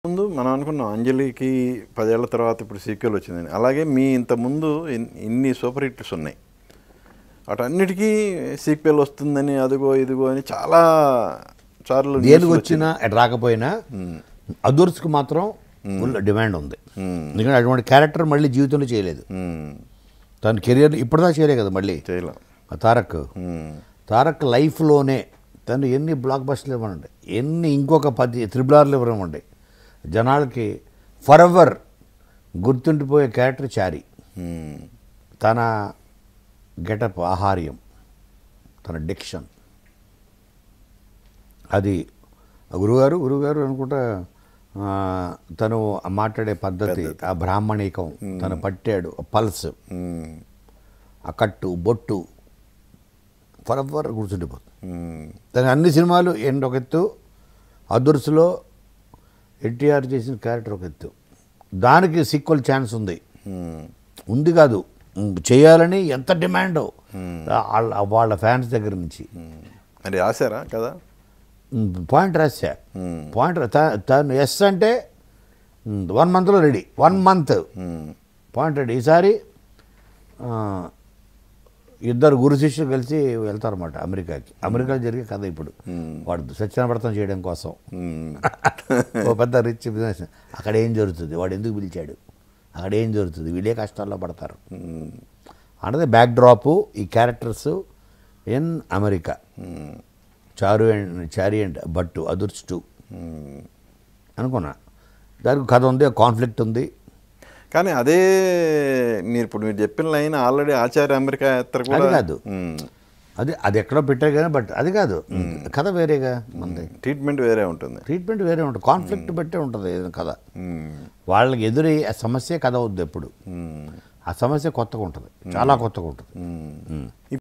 ముందు మనం అనుకున్నాం అంజలికి పదేళ్ల తర్వాత ఇప్పుడు సీక్వెల్ వచ్చిందని అలాగే మీ ఇంత ముందు ఇన్- ఇన్ని సూపర్ హిట్స్ ఉన్నాయి వాటన్నిటికీ సీక్వెల్ వస్తుందని అదిగో ఇదిగో అని చాలా సార్లు దేనికి న్యూస్లు వచ్చినా ఎటు రాకపోయినా అదూర్స్కి మాత్రం ఫుల్ డిమాండ్ ఉంది ఎందుకంటే అటువంటి క్యారెక్టర్ మళ్ళీ జీవితంలో చేయలేదు ఉమ్, తన కెరియర్ ఇప్పటిదాకా చేయలే కదా మళ్ళీ చేయలేం ఆ తారక్ ఉమ్, తారక్ లైఫ్లోనే తను ఎన్ని బ్లాక్ బస్టర్లు ఇవ్వనండి ఎన్ని ఇంకొక పది త్రిబుల్ ఆర్లు ఇవ్వనివ్వండి జనాలకి ఫర్ ఎవర్ గుర్తుండిపోయే క్యారెక్టర్ చారి ఉమ్, తన గెటప్ ఆహార్యం తన డిక్షన్ అది ఆ గురుగారు గురుగారు అనుకుంటా ఆ, తను మాట్లాడే పద్ధతి ఆ బ్రాహ్మణికం తను పట్టాడు ఆ పల్స్ ఉమ్, ఆ కట్టు బొట్టు ఫర్ ఎవర్ గుర్తుండిపోతుంది ఉమ్, తన అన్ని సినిమాలు ఎండ్ ఒక ఎత్తు అదుర్స్లో ఎన్టీఆర్ చేసిన క్యారెక్టర్ ఒక ఎత్తు దానికి సీక్వల్ ఛాన్స్ ఉంది ఉమ్, ఉంది కాదు ఉమ్, చేయాలని ఎంత డిమాండ్ వాళ్ళ వాళ్ళ ఫ్యాన్స్ దగ్గర నుంచి ఉమ్. మరి రాశారా కదా ఉమ్, పాయింట్ రాశా ఉమ్, పాయింట్ రా- త- తను ఎస్ అంటే ఉమ్, వన్ మంత్లో రెడీ వన్ మంత్ ఉమ్, పాయింట్ రెడీ ఈసారి ఆ, ఇద్దరు గురు శిష్యులు కలిసి వెళ్తారన్నమాట అమెరికాకి అమెరికాలో జరిగే కథ ఇప్పుడు వాడు సత్యనాభర్తం చేయడం కోసం ఉమ్, ఓ పెద్ద రిచ్ బిజినెస్ అక్కడ ఏం జరుగుతుంది వాడు ఎందుకు పిలిచాడు అక్కడ ఏం జరుగుతుంది వీళ్ళే కష్టాల్లో పడతారు ఉమ్, అన్నది బ్యాక్ డ్రాపు ఈ క్యారెక్టర్స్ ఇన్ అమెరికా ఉమ్, Charu and Chari and Bhattu Adhurs two ఉమ్. అనుకున్నా దానికి కథ ఉంది కాన్ఫ్లిక్ట్ ఉంది కానీ అదే మీరు ఇప్పుడు మీరు చెప్పిన లైన్ ఆల్రెడీ ఆచార్య అమెరికా యాత్ర కూడా అది కాదు. ఉమ్, అది అది ఎక్కడో పెట్టారు కానీ బట్ అది కాదు కథ వేరేగా మంది ట్రీట్మెంట్ వేరే ఉంటుంది ట్రీట్మెంట్ వేరే ఉంటుంది కాన్ఫ్లిక్ట్ బట్టే ఉంటుంది ఏదైనా కథ ఉమ్, వాళ్ళకి ఎదురై ఆ సమస్య కథ అవుద్ది ఎప్పుడు ఉమ్, ఆ సమస్య కొత్తగా ఉంటుంది చాలా కొత్తగా ఉంటుంది ఉమ్. ఉమ్.